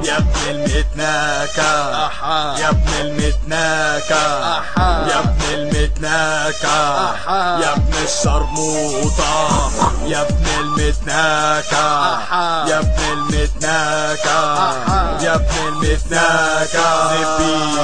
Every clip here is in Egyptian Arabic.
يا ابن المتناكة أحا. يا ابن المتناكة أحا. يا ابن المتناكة أحا. يا ابن الشرموطة يا ابن المتناكة أحا. يا ابن المتناكة أحا. يا ابن المتناكة زبي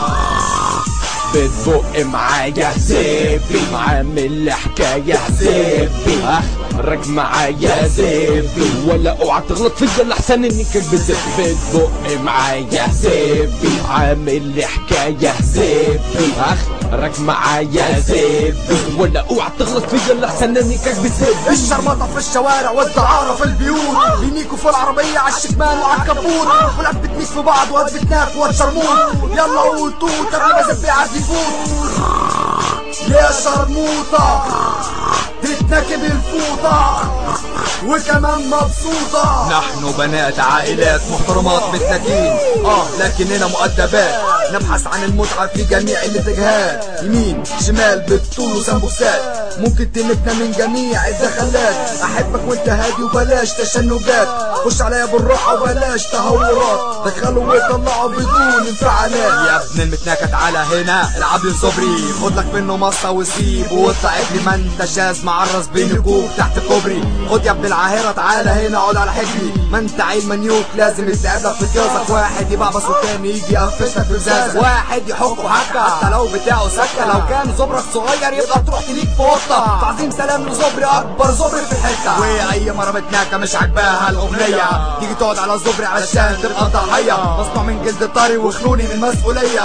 بتبق معايا زبي عامل حكاية زبي اخرج معايا زبي ولا اوعى تغلط فيا الاحسن اني كذب بتبق معايا زبي عامل حكاية زبي اخرج معايا زبي ولا اوعى تغلط فيا الاحسن اني كذب الشرمطة في الشوارع والدعارة في البيوت بينيكوا في العربية على الشكمان وعلى الكبوت ولعب بتميت في بعض وهتبتناك وهتشرموط يلا قول توت قبل ما زبي عاد يفوت يا شرموطة تتنكب الفوطة وكمان مبسوطة نحن بنات عائلات محترمات متنكين اه لكننا مؤدبات نبحث عن المتعة في جميع الاتجاهات يمين شمال بالطول وسمبوكسات ممكن تلتنا من جميع الدخلات احبك وانت هادي وبلاش تشنجات خش عليا بالراحة وبلاش تهورات دخلوا وطلعوا بدون انفعالات يا ابن المتناكة تعالى هنا العب لي صبري خد لك منه مصة وسيب واطلع ابني ما انت شاذ معرس بين كوب تحت كوبري خد يا ابن العاهرة تعالى هنا اقعد على حجري ما انت عيل منيوك لازم يتلعب لك في كيوزك واحد يبعبص والتاني يجي يقفش لك في ازازك واحد يحك حكة حتى لو بتاعه سكة لو كان زبرك صغير يبقى تروح تليك في قطة تعظيم سلام لزبري اكبر زبري في الحتة واي مرة بتناكة مش عاجباها الاغنية تيجي تقعد على زبري علشان تبقى ضحية مصنوع من جلد طري وخلوني من مسؤولية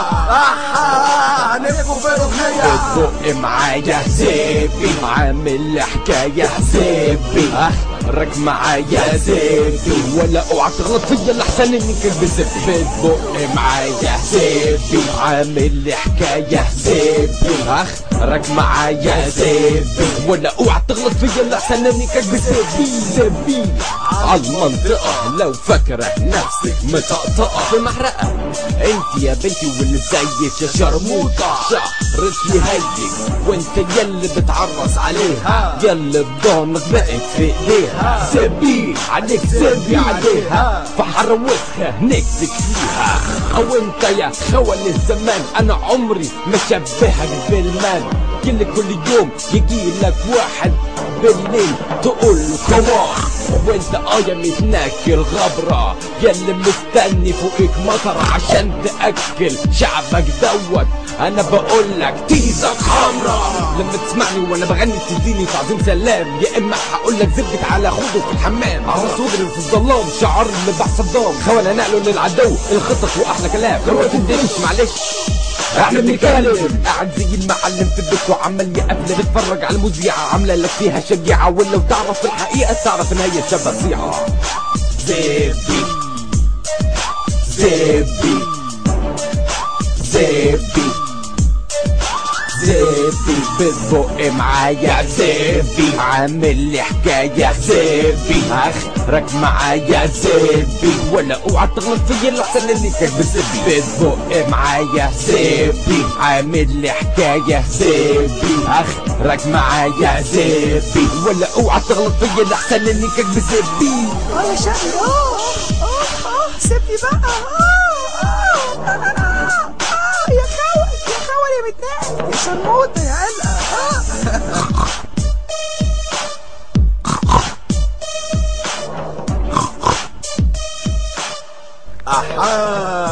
احا هنبقوا في الاغنية بتبق معايا زبي عامل حكاية زبي اخرج معايا زبي ولا اوعى تغلط فيا الاحسن اني كذب زبي بتبق معايا زبي عامل حكاية زبي اخرج معايا زبي ولا اوعى تغلط فيا الاحسن اني كذب زبي زبي عالمنطقة لو فاكرة نفسك مطقطقة في محرقة انت يا بنتي واللي زيك يا شرموطة شعرك يهيج وانت يلي بتعرس عليها يلي بضهنك بقت في ايديها زبي عليك زبي عليها فحروسها نكتك فيها او انت يا خول الزمان انا عمري ما شبهك بالمان كل كل يوم يجي لك واحد بالليل تقول له كوار وانت اه يا متناكل غبرة ياللي مستني فوقك مطر عشان تأكل شعبك دوت انا بقول لك تيزك حمرا لما تسمعني وانا بغني تديني تعظيم سلام يا اما هقول لك زبت على خوضه في الحمام عرس وضرب في الظلام شعار اللي بحث صدام خوله نقله للعدو الخطط واحلى كلام ما تندمش معلش احنا بنتكلم قاعد زي المعلم في البيت وعمال يقفل بتفرج على المذيعة عاملة لك فيها شجيعة ولو تعرف الحقيقة تعرف ان هي شبه صيعة زبي زبي زبي زبي بتبق معايا زبي عامل لي حكاية زبي اخرك معايا زبي ولا اوعى تغلط فيا الاحسن اللي كذب زبي بتبق معايا زبي عامل لي حكاية زبي اخرك معايا زبي ولا اوعى تغلط فيا الاحسن اللي كذب زبي اه يا شقي اه اه اه سيبني بقى اه اه اه اه يا خول يا خول يا متناك يا شرموطة يا قلقة اه احا